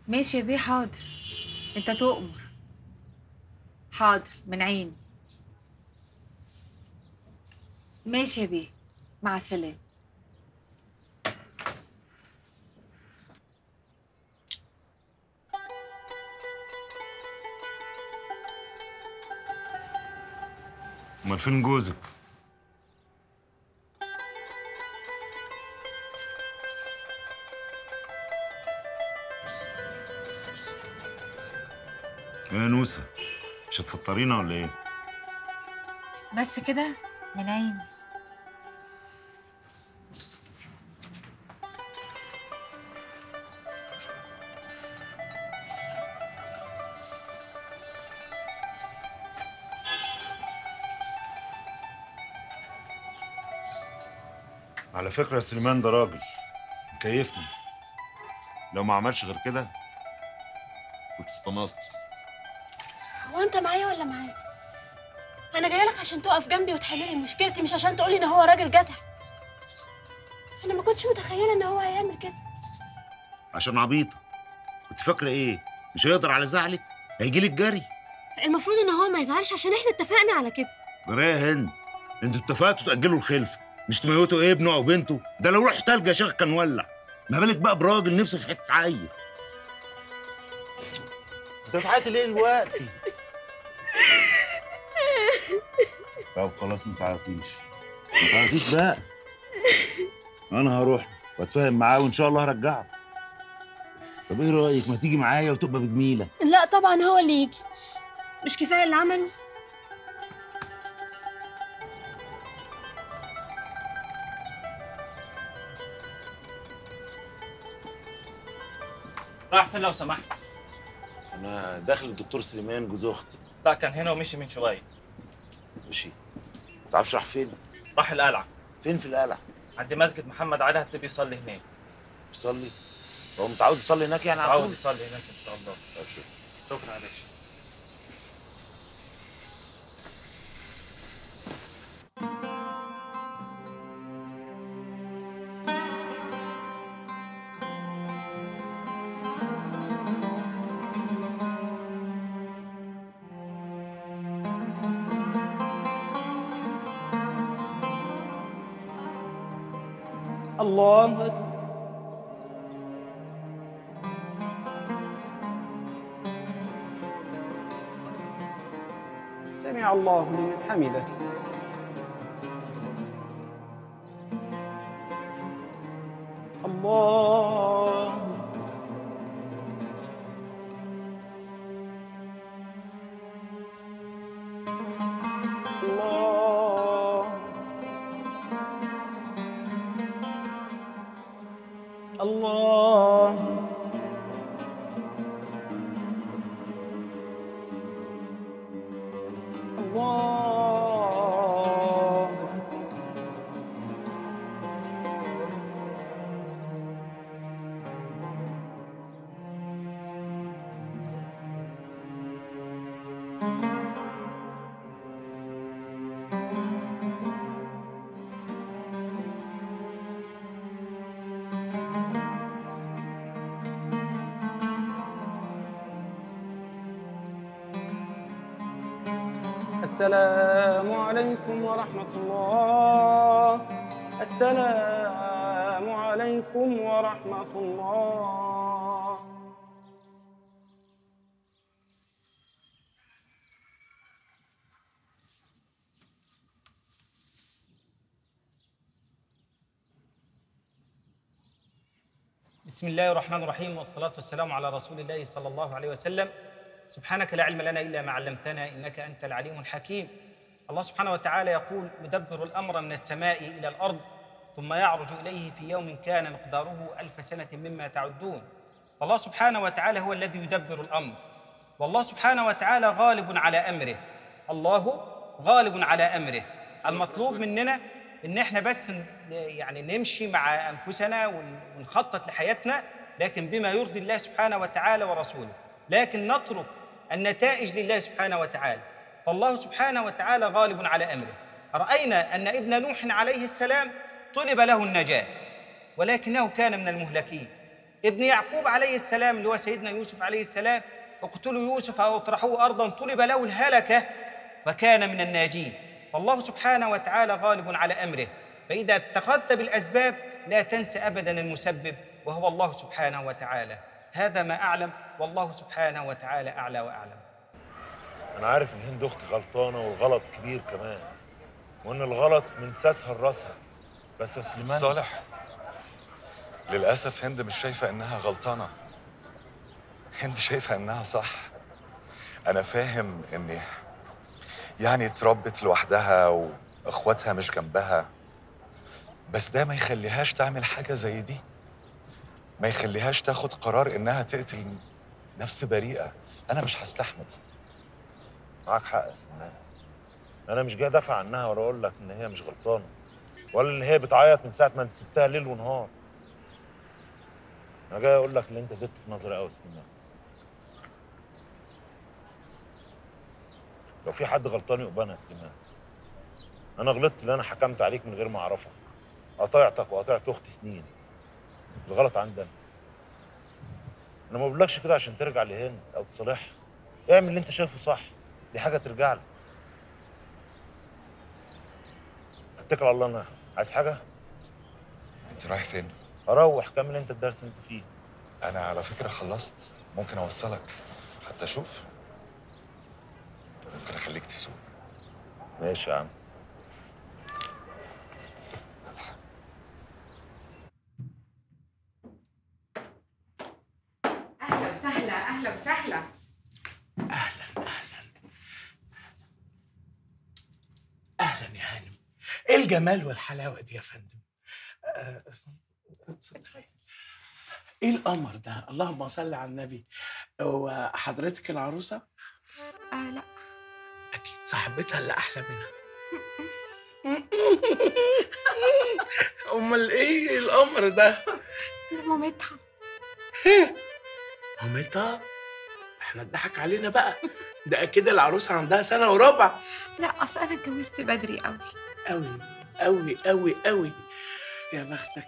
ماشي يا بيه حاضر انت تؤمر حاضر من عيني ماشي يا بيه مع السلامة امال فين جوزك ايه يا نوسة مش هتفطرينا ولا ايه؟ بس كده من عيني على فكرة سليمان ده راجل مكيفني لو ما عملش غير كده كنت استنصت هو انت معايا ولا معايا انا جايه لك عشان تقف جنبي وتحل لي مشكلتي مش عشان تقولي ان هو راجل جدع انا ما كنتش متخيله ان هو هيعمل كده عشان عبيطة كنت فاكرة ايه؟ مش هيقدر على زعلك؟ هيجيلك جري المفروض ان هو ما يزعلش عشان احنا اتفقنا على كده جري يا هند انتوا اتفقتوا تأجلوا الخلفة مش تموتوا ابنه او بنته ده لو روح تلج يا شيخ كان ولع ما بالك بقى براجل نفسه في حتة عيل ده في حياتي ليه دلوقتي؟ طب خلاص ما تعيطيش ما تعيطيش بقى انا هروح واتفاهم معاه وان شاء الله هرجعه طب ايه رايك ما تيجي معايا وتبقى بجميله لا طبعا هو اللي يجي مش كفايه اللي عمله راح فين لو سمحت؟ انا داخل الدكتور سليمان جوز اختي لا كان هنا ومشي من شويه ماشي ما تعرفش راح فين راح القلعه فين في القلعه عند مسجد محمد علي هتلاقيه بيصلي هناك بيصلي هو متعود يصلي هناك يعني على عاوز طول يصلي هناك ان شاء الله طب شوف. شكرا يا باشا الله أكبر سمع الله لمن حمده الله الله الله الله السلام عليكم ورحمة الله السلام عليكم ورحمة الله بسم الله الرحمن الرحيم والصلاة والسلام على رسول الله صلى الله عليه وسلم سبحانك لا علم لنا إلا ما علمتنا إنك أنت العليم الحكيم الله سبحانه وتعالى يقول يدبر الأمر من السماء إلى الأرض ثم يعرج إليه في يوم كان مقداره ألف سنة مما تعدون فالله سبحانه وتعالى هو الذي يدبر الأمر والله سبحانه وتعالى غالب على أمره الله غالب على أمره المطلوب مننا ان احنا بس ن- يعني نمشي مع انفسنا ون- ونخطط لحياتنا لكن بما يرضي الله سبحانه وتعالى ورسوله لكن نترك النتائج لله سبحانه وتعالى فالله سبحانه وتعالى غالب على امره راينا ان ابن نوح عليه السلام طلب له النجاه ولكنه كان من المهلكين ابن يعقوب عليه السلام اللي هو سيدنا يوسف عليه السلام اقتلوا يوسف او اطرحوه ارضا طلب له الهلكه فكان من الناجين فالله سبحانه وتعالى غالب على امره فاذا اتخذت بالاسباب لا تنس ابدا المسبب وهو الله سبحانه وتعالى هذا ما اعلم والله سبحانه وتعالى اعلى واعلم انا عارف ان هند اختي غلطانه والغلط كبير كمان وان الغلط من ساسها لراسها بس يا سليمان صالح للأسف هند مش شايفة إنها غلطانة هند شايفة إنها صح أنا فاهم إن يعني اتربت لوحدها وإخواتها مش جنبها بس ده ما يخليهاش تعمل حاجة زي دي ما يخليهاش تاخد قرار إنها تقتل نفس بريئة أنا مش هستحمل معاك حق يا سليمان انا مش جاي ادافع عنها ولا اقول لك ان هي مش غلطانه ولا ان هي بتعيط من ساعه ما انت سبتها ليل ونهار انا جاي اقول لك ان انت زدت في نظري قوي يا سليمان لو في حد غلطان يبقى انا يا سليمان انا غلطت ان انا حكمت عليك من غير ما اعرفك قطعتك وقطعت اختي سنين الغلط عندنا انا ما بقولكش كده عشان ترجع لهند او تصالحها اعمل اللي انت شايفه صح دي حاجه ترجع لك اتكل على الله انا عايز حاجه أنت رايح فين؟ اروح كمل انت الدرس اللي انت فيه أنا على فكرة خلصت ممكن أوصلك حتى أشوف ممكن أخليك تسوق ماشي يا عم اهلا وسهلا اهلا وسهلا اهلا اهلا اهلا يا هانم ايه الجمال والحلاوه دي يا فندم آه، اتفضلي ايه القمر ده اللهم صل على النبي هو حضرتك العروسه آه لا اكيد صاحبتها اللي احلى منها امال ايه القمر ده مامتها مامتها احنا اتضحك علينا بقى ده اكيد العروسه عندها سنه وربع لا اصل انا اتجوزت بدري قوي قوي قوي قوي قوي يا بختك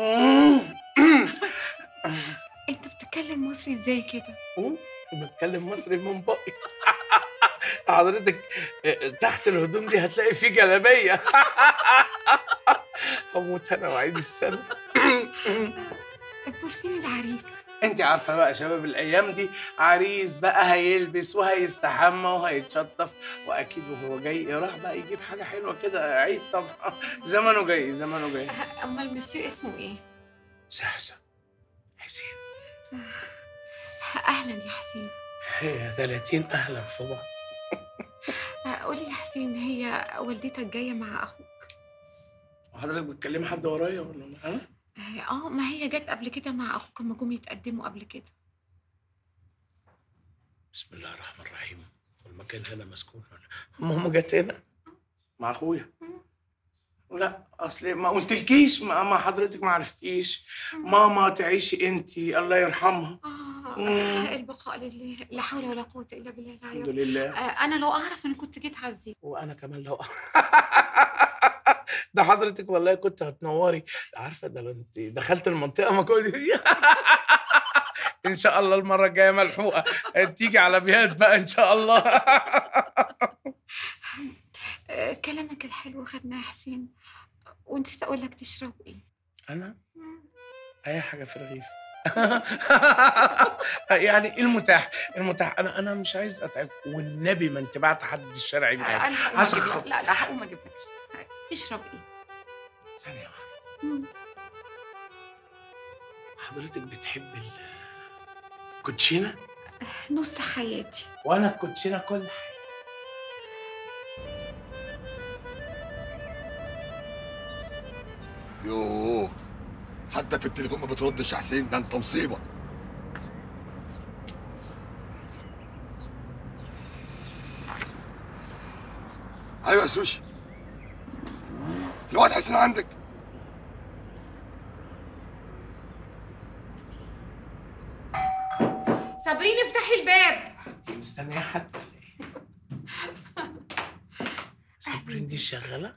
انت بتتكلم مصري ازاي كده بتكلم مصري من بقي حضرتك تحت الهدوم دي هتلاقي فيه جلابيه هموت انا وعيد السنه امال فين العريس انت عارفه بقى شباب الايام دي عريس بقى هيلبس وهيستحمى وهيتشطف واكيد وهو جاي راح بقى يجيب حاجه حلوه كده عيد طبعا زمانه جاي زمانه جاي آه، امال مسيو اسمه ايه سحسن حسين اهلا يا حسين هي 30 اهلا في بعض آه، قولي يا حسين هي والدتك جايه مع اخوك وحضرتك بتكلمي حد ورايا ولا انا؟ اه آه، ما هي جت قبل كده مع اخوك لما جم يتقدموا قبل كده بسم الله الرحمن الرحيم والمكان هنا مسكون ولا ماما جت هنا مع اخويا لا اصل ما قلتلكيش ما ما حضرتك ما عرفتيش ماما تعيشي انتي الله يرحمها اه مم. آه، البقاء لله لا حول ولا قوه الا بالله الحمد العلي لله آه، انا لو اعرف انا كنت جيت عزيك وانا كمان لو ده حضرتك والله كنت هتنوري عارفه ده لو انت دخلت المنطقه ما كنت ان شاء الله المره الجايه ملحوقه تيجي على بيات بقى ان شاء الله آه، كلامك الحلو خدنا يا حسين ونسيت اقول لك تشرب ايه انا اي حاجه في الرغيف يعني المتاح المتاح انا انا مش عايز اتعب والنبي ما انت بعت حد الشارع آه، يبعد انا هقوم عشان أجيب لك- خاطر. لا لا هقوم اجيب لك تشرب ايه ثانيه واحده مم. حضرتك بتحب ال- الكوتشينه نص حياتي وانا الكوتشينه كل حاجه يوه حتى في التليفون ما بتردش يا حسين ده انت مصيبه ايوه يا سوشي الواد حسين عندك صابرين افتحي الباب انت مستنيه حد ولا ايه؟ صابرين دي شغاله؟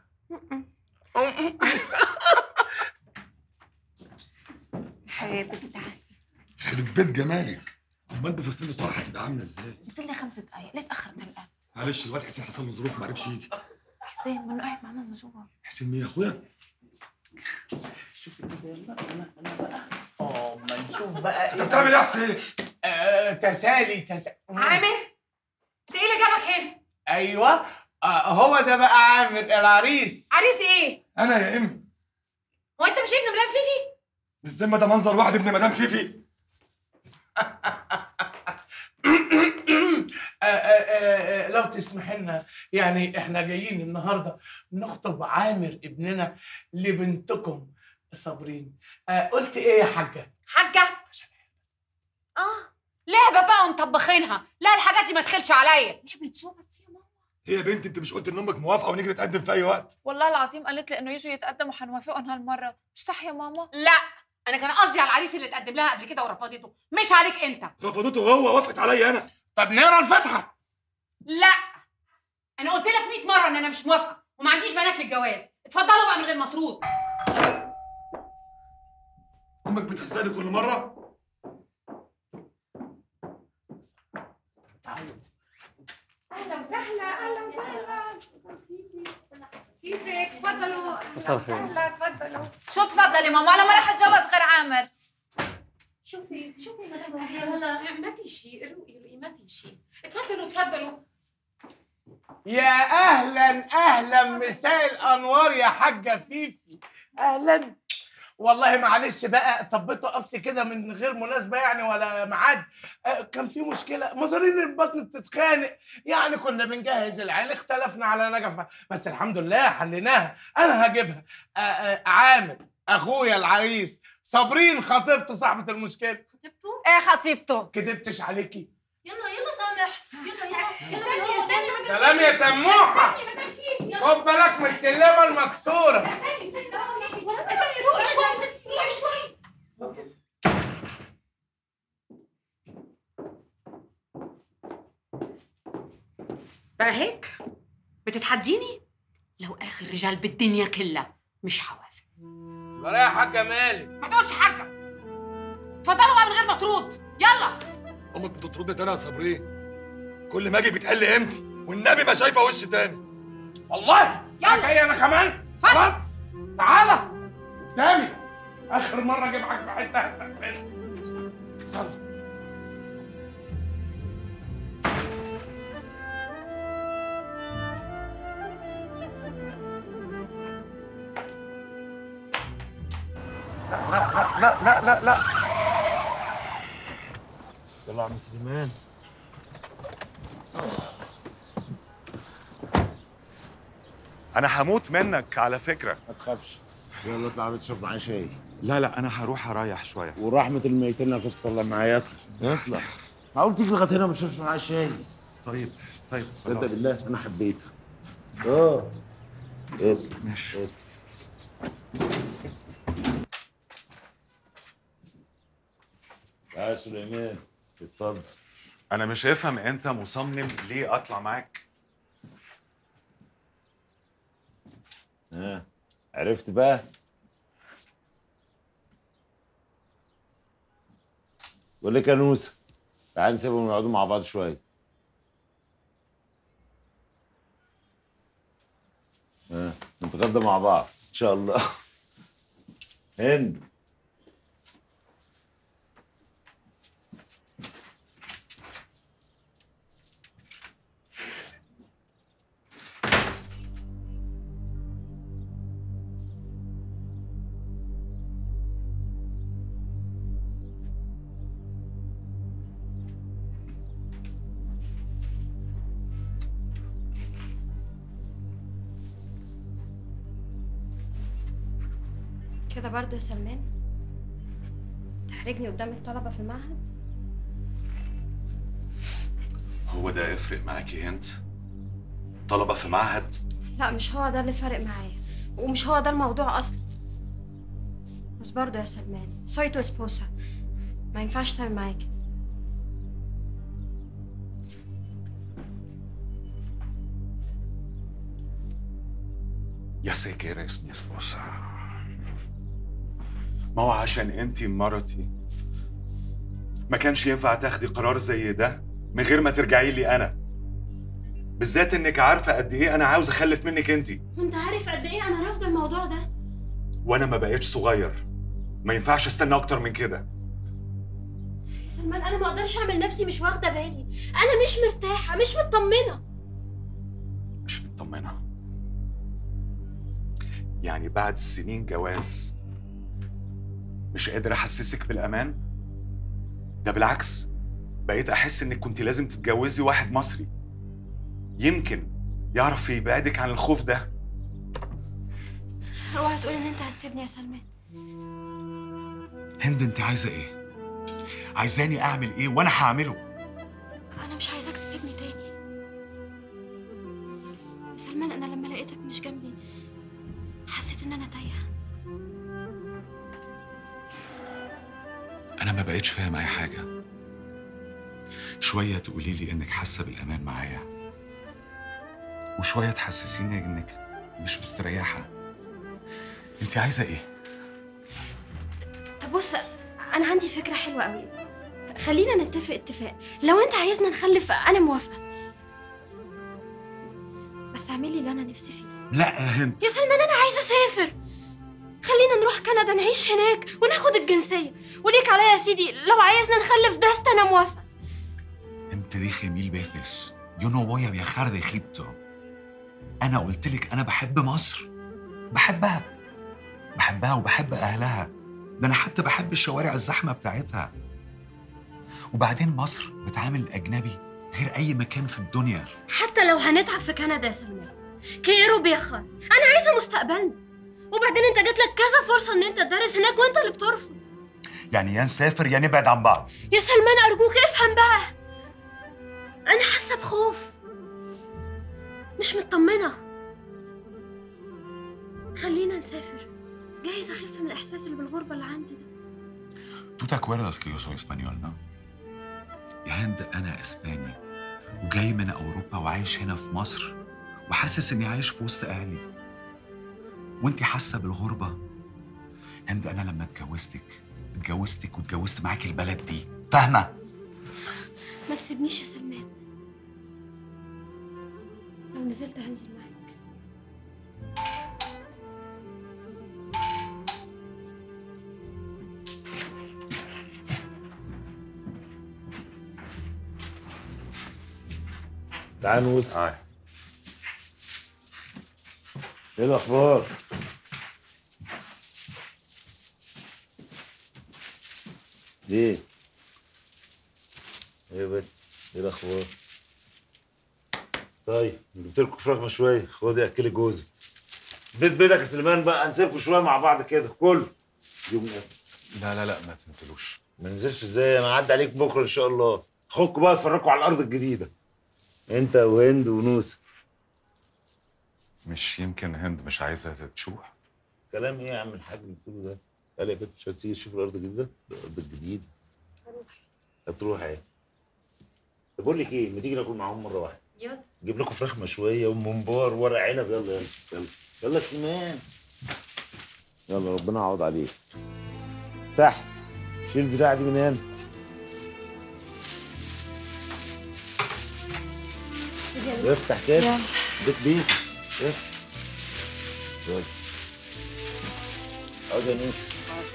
حياتك تعالي يخرب بيت جمالك امال بفستان الفرح هتبقى عامله ازاي قلت لي خمس دقايق ليه اتاخرت هالقد معلش الواد حسين حصل له ظروف ما عرفش يجي حسين منه قاعد مع ماما جوا حسين مين يا اخويا شوف كده يلا انا انا بقى اه ما نشوف بقى انت بتعمل ايه يا حسين آه تسالي تسالي عامر انت ايه اللي جابك هنا ايوه آه هو ده بقى عامر العريس عريس ايه انا يا ام هو انت مش ابن مدام فيفي مش زي ما ده منظر واحد ابن مدام فيفي آه، آه، آه، آه، لو تسمح لنا يعني احنا جايين النهارده نخطب عامر ابننا لبنتكم صابرين آه، قلت ايه يا حاجه حاجه اه لعبه بقى ونطبخينها لا الحاجات دي ما تدخلش عليا لعبة شو بس يا ماما هي يا بنت انت مش قلت ان امك موافقه ونيجي نتقدم في اي وقت والله العظيم قالت لي انه يجوا يتقدموا حنوافقهم هالمره مش صح يا ماما لا انا كان قصدي على العريس اللي اتقدم لها قبل كده ورفضته مش عليك انت رفضته هو وافقت عليا انا طب نقرا الفاتحه لا انا قلت لك 100 مره ان انا مش موافقه وما عنديش بنات للجواز اتفضلوا بقى من غير مطرود امك بتهزقني كل مره اهلا وسهلا اهلا وسهلا كيفك اتفضلوا اهلا وسهلا اتفضلوا شو تفضلي يا ماما انا ما رح اتجوز غير عامر شوفي شوفي مدام وفيه هلا ما في شيء روقي روقي ما في شيء اتفضلوا اتفضلوا يا اهلا اهلا مساء الانوار يا حاجه فيفي اهلا والله معلش بقى طبيته اصلي كده من غير مناسبه يعني ولا ميعاد آه، كان في مشكله مصارين البطن بتتخانق يعني كنا بنجهز العيال اختلفنا على نجفه بس الحمد لله حليناها انا هجيبها آه، آه، عامر اخويا العريس صابرين خطيبته صاحبه المشكله خطيبته ايه خطيبته كدبتش عليكي يلا يلا سامح يلا يلا استني استني مدام سلام يا سموحه استني مدام فيفي خد بالك من السلمه المكسوره استني استني استني روقي شوي روقي شوي بقى هيك بتتحديني لو اخر رجال بالدنيا كلها مش حوافق جرى يا حاجه مالك ما تقولش حاجه اتفضلوا بقى من غير مطرود يلا امك بتطردني تاني يا صابرين كل ما اجي بتقل قيمتي والنبي ما شايفه وش تاني والله يلا. جاي انا كمان اتفضل. خلاص تعالى قدامي اخر مره اجيب معاك في حته هتقفل. يلا لا لا لا لا يلا يا عم سليمان انا هموت منك على فكره ما تخافش يلا اطلع بيت شرب معايا شاي لا لا انا هروح اريح شويه ورحمة الميتين اللي كنت طلع معايا اطلع اطلع معقول تيجي لغايه هنا ما تشربش معايا شاي طيب طيب تصدق خلاص. بالله انا حبيتك اه اطلع ماشي يا سليمان اتفضل انا مش هفهم انت مصمم ليه اطلع معاك ها عرفت بقى بقول لك يا نوسه تعال نسيبهم يقعدوا مع بعض شويه ها نتغدى مع بعض ان شاء الله هند كده برضه يا سلمان تحرجني قدام الطلبة في المعهد هو ده يفرق معاكي انت طلبه في معهد لا مش هو ده اللي فارق معايا ومش هو ده الموضوع اصلا بس برضه يا سلمان سويتو سبوسا ما ينفعش تعمل معايا كده يا sé que eres mi esposa ما هو عشان انتي مرتي ما كانش ينفع تاخدي قرار زي ده من غير ما ترجعي لي انا بالذات انك عارفه قد ايه انا عاوز اخلف منك انت وانت عارف قد ايه انا رافضه الموضوع ده وانا ما بقتش صغير ما ينفعش استنى اكتر من كده يا سلمان انا ما اقدرش اعمل نفسي مش واخده بالي انا مش مرتاحه مش مطمنه مش مطمنه يعني بعد سنين جواز مش قادر احسسك بالامان ده بالعكس بقيت احس انك كنت لازم تتجوزي واحد مصري يمكن يعرف يبعدك عن الخوف ده اوعى تقول ان انت هتسيبني يا سلمان هند انت عايزه ايه عايزاني اعمل ايه وانا هعمله انا مش عايزاك تسيبني تاني يا سلمان انا لما لقيتك مش جنبي حسيت ان انا تايهه انا ما بقتش فاهم اي حاجه شويه تقولي لي انك حاسه بالامان معايا وشويه تحسسيني انك مش مستريحه انت عايزه ايه طب بص انا عندي فكره حلوه قوي خلينا نتفق اتفاق لو انت عايزنا نخلف انا موافقه بس اعمل لي اللي انا نفسي فيه لا يا هند يا سلمان انا عايزه اسافر خلينا نروح كندا نعيش هناك وناخد الجنسيه وليك عليا يا سيدي لو عايزنا نخلف دست انا موافقه انت دي mil veces yo no voy a viajar de Egipto انا قلت لك انا بحب مصر بحبها بحبها وبحب اهلها ده انا حتى بحب الشوارع الزحمه بتاعتها وبعدين مصر بتعامل الاجنبي غير اي مكان في الدنيا حتى لو هنتعب في كندا يا سلمان كيرو بيخر انا عايزه مستقبلنا وبعدين انت جات لك كذا فرصه ان انت تدرس هناك وانت اللي بترفض يعني يا نسافر يا نبعد عن بعض يا سلمان ارجوك افهم بقى انا حاسه بخوف مش مطمنه خلينا نسافر جايز اخف من الاحساس اللي بالغربه اللي عندي ده ¿Tú te acuerdas que yo soy español, no? يا هند أنا إسباني وجاي من أوروبا وعايش هنا في مصر وحاسس إني عايش في وسط أهلي وأنتي حاسة بالغربة هند أنا لما اتجوزتك اتجوزتك واتجوزت معاكي البلد دي فاهمة؟ ما تسيبنيش يا سلمان لو نزلت هنزل معاك تعال نوز ايه الاخبار ايه ايه يا بنت ايه الاخبار طيب جبت لكم فراخ مشويه خدي اكلي جوزك بيت بيتك يا سليمان بقى نسيبكم شويه مع بعض كده كله يوم لا لا لا ما تنزلوش ما ننزلش ازاي انا هعدي عليك بكره ان شاء الله خدكم بقى اتفرجوا على الارض الجديده انت وهند ونوسه مش يمكن هند مش عايزة تشوح كلام ايه يا عم الحاج اللي بتقوله ده؟ قال يا بنت مش هتيجي تشوف الارض الجديده؟ الارض الجديده هتروح ايه؟ طب بقول لك ايه ما تيجي ناكل معاهم مره واحده يلا نجيب لكم فراخ مشويه وممبار ورق عنب يلا يلا يلا يلا يا سليمان يلا ربنا يعوض عليك افتح شيل البتاعه دي من هنا افتح كده يلا. بيت بيت افتح يلا اقعد يا نوسه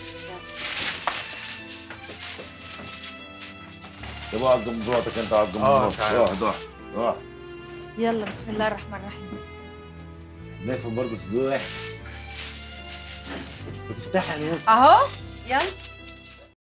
طب اقعد جنب مراتك انت اقعد جنب اه، مراتك تعالى. اقعد اقعد اقعد يلا بسم الله الرحمن الرحيم نافع برضه في ذوق واحد بتفتحها يا نوسه اهو يلا